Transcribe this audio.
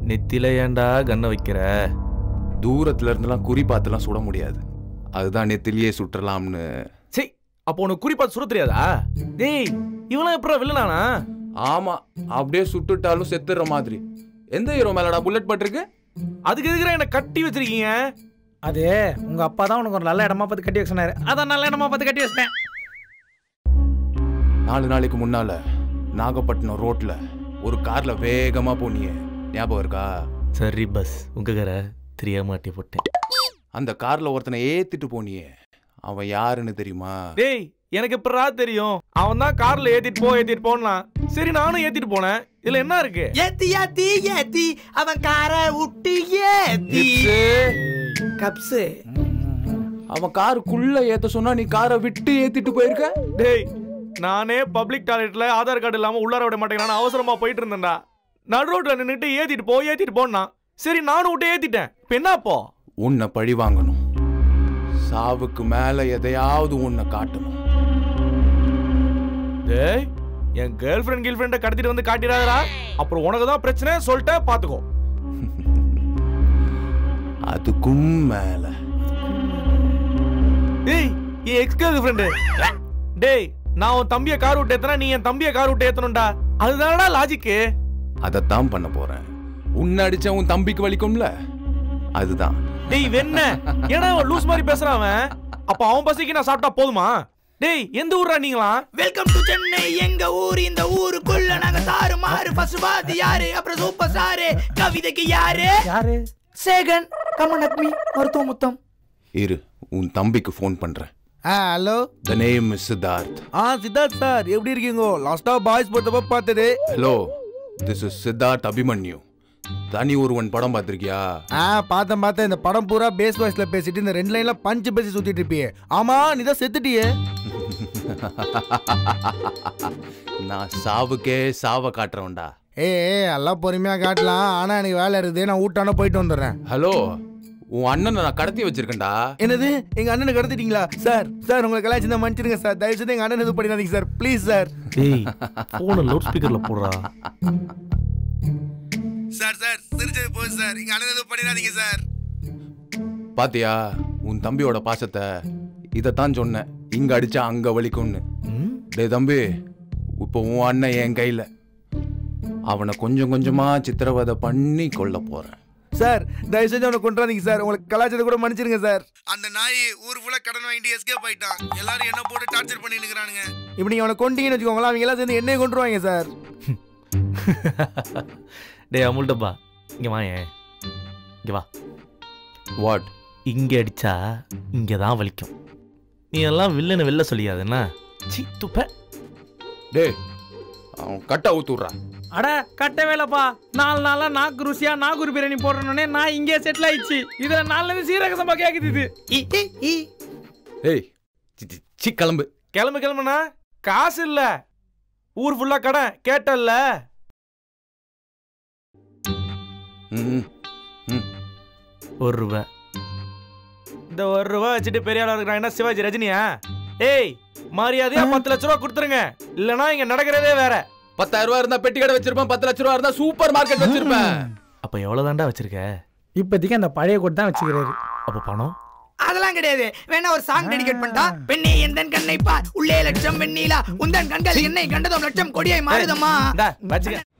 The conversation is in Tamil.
நெத்தில ஏன்டா கண்ணை வைக்கிற தூரத்துல இருந்தெல்லாம் குறி பார்த்துலாம் சுட முடியாது அதுதான் நெத்திலேயே சுற்றலாம்னு சே அப்போ உனக்கு குறிப்பா சுட தெரியாதா டேய் இவெல்லாம் எப்படா வில்லனானா ஆமா அப்படியே சுட்டுட்டாலும் செத்துற மாதிரி எந்த ஹீரோ மேலடா புல்லட் பட்டிருக்கு அதுக்கு எதுக்குற என்ன கட்டி வச்சிருக்கீங்க அது உங்க அப்பா தான் உனக்கு ஒரு நல்ல இடமா பார்த்து கட்டி வைக்க சொன்னாரு அதான் நல்ல இடமா பார்த்து கட்டி வச்சிட்டேன் நாலு நாளைக்கு முன்னால நாகப்பட்டினம் ரோட்ல ஒரு கார்ல வேகமா போனியே ஞாபகம் இருக்கா சரி பஸ் உங்க கரை தெரியாம மாட்டி போட்டேன் அந்த கார்ல ஒருத்தனை ஏத்திட்டு போனியே அவன் யாருன்னு தெரியுமா டேய் எனக்கு எப்படா தெரியும் அவன் தான் கார்ல ஏத்திட்டு போ ஏத்திட்டு போனான் சரி நானும் ஏத்திட்டு போனேன் இதுல என்ன இருக்கு ஏத்தி ஏத்தி ஏத்தி அவன் கார விட்டு ஏத்தி கப்ஸு அவன் காருக்குள்ள ஏத்த சொன்னா நீ காரை விட்டு ஏத்திட்டு போயிருக்க டேய் நானே பப்ளிக் டாய்லெட்ல ஆதார் கார்டு இல்லாம உள்ளார விட மாட்டேங்கிறான் அவசரமா போயிட்டு இருந்தேன்டா நடு ரோட்ல நின்னுட்டு ஏத்திட்டு போ ஏத்திட்டு போனா சரி நானும் விட்டு ஏத்திட்டேன் இப்ப என்ன அப்போ உன்னை பழி வாங்கணும் சாவுக்கு மேல எதையாவது உன்னை காட்டணும் டேய் என் கேர்ள் ஃப்ரெண்ட் கேர்ள் ஃப்ரெண்ட கடத்திட்டு வந்து காட்டிடாதடா அப்புறம் உனக்கு தான் பிரச்சனை சொல்லிட்டேன் பாத்துக்கோ அதுக்கும் மேல டேய் என் எக்ஸ் கேர்ள் ஃப்ரெண்டு டேய் நான் உன் தம்பிய கார் விட்டு ஏத்தனா நீ என் தம்பிய கார் விட்டு ஏத்தணும்டா அதுதானடா லாஜிக்கு அதைத்தான் பண்ண போறேன் உன்னை அடிச்சா உன் தம்பிக்கு வலிக்கும்ல அதுதான் டேய் வெண்ண ஏன்னா அவன் லூஸ் மாதிரி பேசுறான் அவன் அப்ப அவன் பசிக்கு நான் சாப்பிட்டா போதுமா டேய் எந்த ஊர்ரா நீங்களா வெல்கம் டு சென்னை எங்க ஊர் இந்த ஊருக்குள்ள நாங்க தாறு மாறு பசுபாதி யாரு அப்புறம் சூப்பர் சாரு கவிதைக்கு யாரு யாரு சேகன் கமன் அக்மி மருத்துவ முத்தம் இரு உன் தம்பிக்கு ஃபோன் பண்றேன் ஆ hello the name is Siddharth ஆ சித்தார்த் சார் எப்படி இருக்கீங்க லாஸ்டா பாய்ஸ் போட்டப்ப பார்த்தது hello this is Siddharth Abhimanyu Thani Oruvan படம் பார்த்திருக்கியா ஆ பார்த்தேன் பார்த்தேன் இந்த படம் பூரா பேஸ் வாய்ஸ்ல பேசிட்டு இந்த ரெண்டு லைன்ல பஞ்சு பேசி சுத்திட்டு இருப்பியே ஆமா நீ தான் செத்துட்டியே நான் சாவுக்கே சாவை காட்டுறவன்டா ஏய் ஏய், எல்லாம் பொறுமையா காட்டலாம் ஆனா எனக்கு வேலை இருக்குது நான் ஊட்டான போயிட்டு வந்துடுறேன் ஹலோ உன் அண்ணனை நான் கடத்தி வச்சிருக்கேன்டா என்னது எங்க அண்ணனை கடத்திட்டீங்களா சார் சார் உங்களை கலாச்சி தான் மன்னிச்சிருங்க சார் தயவு செய்து எங்க அண்ணன் எதுவும் பண்ணிடாதீங்க சார் ப்ளீஸ் சார் டேய் போன லவுட் ஸ்பீக்கர்ல போடுறா சார் சார் சிரிச்சது போது சார் எங்க அண்ணன் எதுவும் பண்ணிடாதீங்க சார் பாத்தியா உன் தம்பியோட பாசத்தை இதைத்தான் சொன்னேன் இங்க அடிச்சா அங்க வலிக்கும்னு டேய் தம்பி இப்போ உன் அண்ணன் என் கையில அவனை கொஞ்சம் கொஞ்சமா சித்திரவதை பண்ணி கொல்ல போறேன் சார் தயவு செஞ்சு அவனை கொண்டாதீங்க சார் உங்களுக்கு கலாச்சாரத்தை கூட மன்னிச்சிருங்க சார் அந்த நாய் ஊர் ஃபுல்லா கடன் வாங்கிட்டு எஸ்கேப் ஆயிட்டான் எல்லாரும் என்ன போட்டு டார்ச்சர் பண்ணி நிக்கிறானுங்க இப்போ நீங்க அவனை கொண்டீங்கன்னு வச்சுக்கோங்களேன் அவங்க எல்லாம் சேர்ந்து என்னைய கொண்டுருவாங்க சார் டேய் அமுல் டப்பா இங்க வா ஏன் இங்க வா வாட் இங்க அடிச்சா இங்க தான் வலிக்கும் நீ எல்லாம் வில்லனை வெளில சொல்லியாது என்ன சி துப்ப டேய் அவன் கட்ட ஊத்துடுறான் அட கட்ட வேலைப்பா நாலு நாளா நாக்கு ருசியா நாகூர் பிரியாணி போடுறோன்னே நான் இங்கே செட்டில் ஆயிடுச்சு இதுல நாலுல இருந்து சீரக சம்பா கேக்குது இது இ, இ, இ. ஏய் சி, சி, சி கிளம்பு கிளம்பு கிளம்புனா காசு இல்ல ஊர் ஃபுல்லா கடன் கேட்டல்ல ம் ம் ஒரு ரூபா இந்த ஒரு ரூபா வச்சுட்டு பெரிய ஆளா இருக்கிறாங்கன்னா சிவாஜி ரஜினியா ஏய் மரியாதையா பத்து லட்ச ரூபா கொடுத்துருங்க இல்லனா இங்க நடக்கிறதே வேற பத்தாயிரம் ரூபா இருந்தா பெட்டி கடை வச்சிருப்பேன் பத்து லட்ச ரூபா இருந்தா சூப்பர் மார்க்கெட் வச்சிருப்பேன் அப்ப எவ்வளவு தாண்டா வச்சிருக்க இப்போதைக்கு அந்த பழைய கோட் தான் வச்சுக்கிறாரு அப்ப பணம் அதெல்லாம் கிடையாது வேணா ஒரு சாங் டெடிகேட் பண்ணிட்டா பெண்ணே எந்தன் கண்ணை பார் உள்ளே லட்சம் வெண்ணீலா உந்தன் கண்கள் என்னை கண்டதும் லட்சம் கொடியை மாறுதம்மா இந்தா, வச்சுக்க